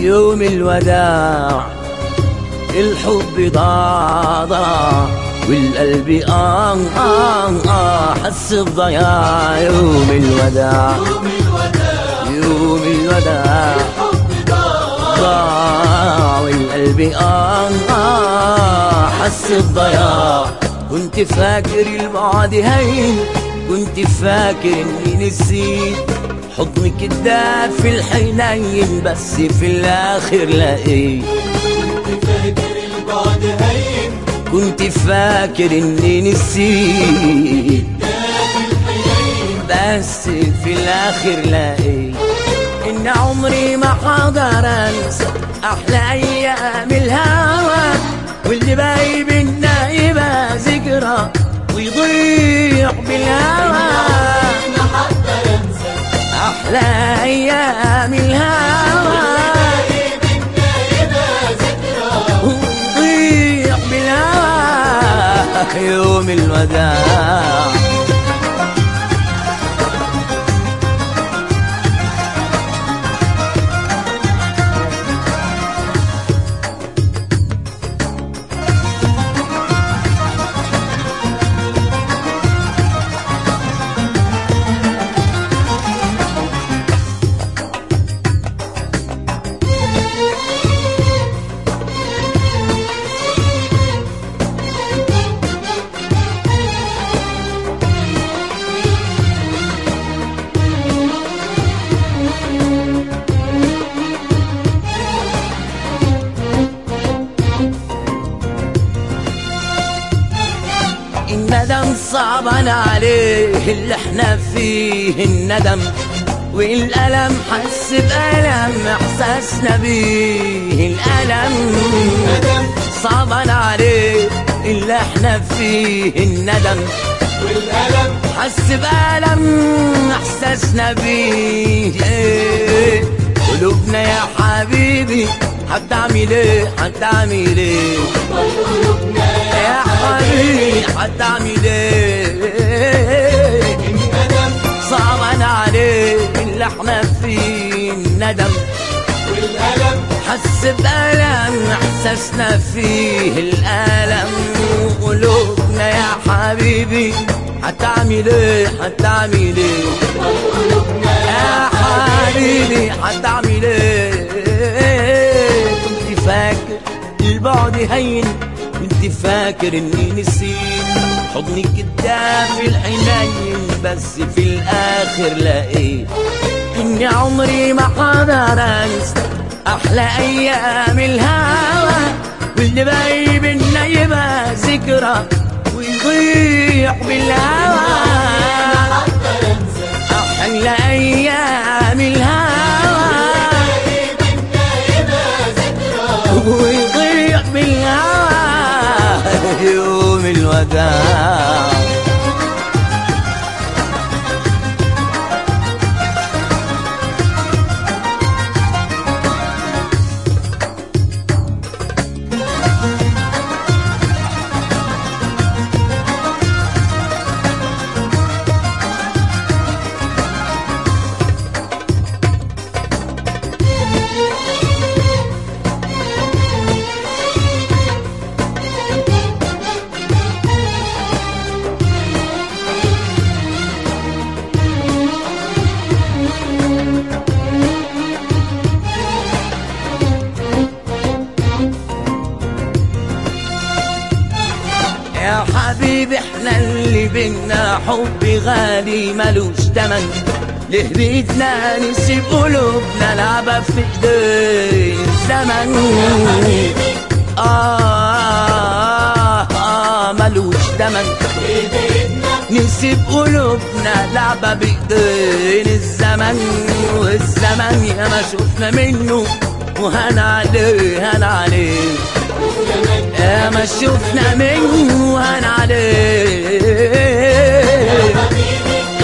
يوم الوداع الحب ضاع ضاع والقلب آه آه آه حس بضياع يوم الوداع يوم الوداع ضاع والقلب آه آه حس بضياع كنت فاكر البعد هين كنت فاكر اني نسيت حضن كداب في الحنين بس في الاخر لقيت فاكر البعد هين كنت فاكر اني نسيت بس في الاخر لقيت ان عمري ما حقدر انسى احلى ايام الهوى واللي باقي بينا يبقى ذكرى ويضيع بالهوى ما حتى ينسى احلى ايام الهوى بينا يبقى ذكرى ويضيع بالهوى يوم الوداع الندم صعبان عليه اللي احنا فيه الندم والألم حس بألم إحساسنا بيه الألم صعبان عليه اللي احنا فيه الندم والألم حس بألم إحساسنا بيه إيه. قلوبنا يا حبيبي هتعمل ايه هتعمل ايه قلوبنا يا حبيبي هتعمل ايه الندم صعبان عليك اللي احنا فيه الندم والألم حس بألم احساسنا فيه الألم وقلوبنا يا حبيبي هتعمل ايه هتعمل ايه قلوبنا يا حبيبي هتعمل ايه كنت فاكر البعد هين كنت فاكر اني نسيت حضنك كداب في الحنين بس في الاخر لقيت اني عمري ما حقدر انسى احلى ايام الهوى واللي باقي بينا يبقى ذكرى ويضيع بالهوى حتى ينسى أحلى أيام الهوى بينا يبقى ذكرى ويضيع بالهوى يوم الوداع يا حبيبي احنا اللي بينا حب غالي ملوش تمن ليه بيدنا نسيب قلوبنا لعبة في ايدين الزمن آه, آه, آه ملوش تمن بيدنا نسيب قلوبنا لعبة بإيدين الزمن والزمن يا ما شفنا منه وهن عليه هن عليه يا ما شفنا منه وهن عليه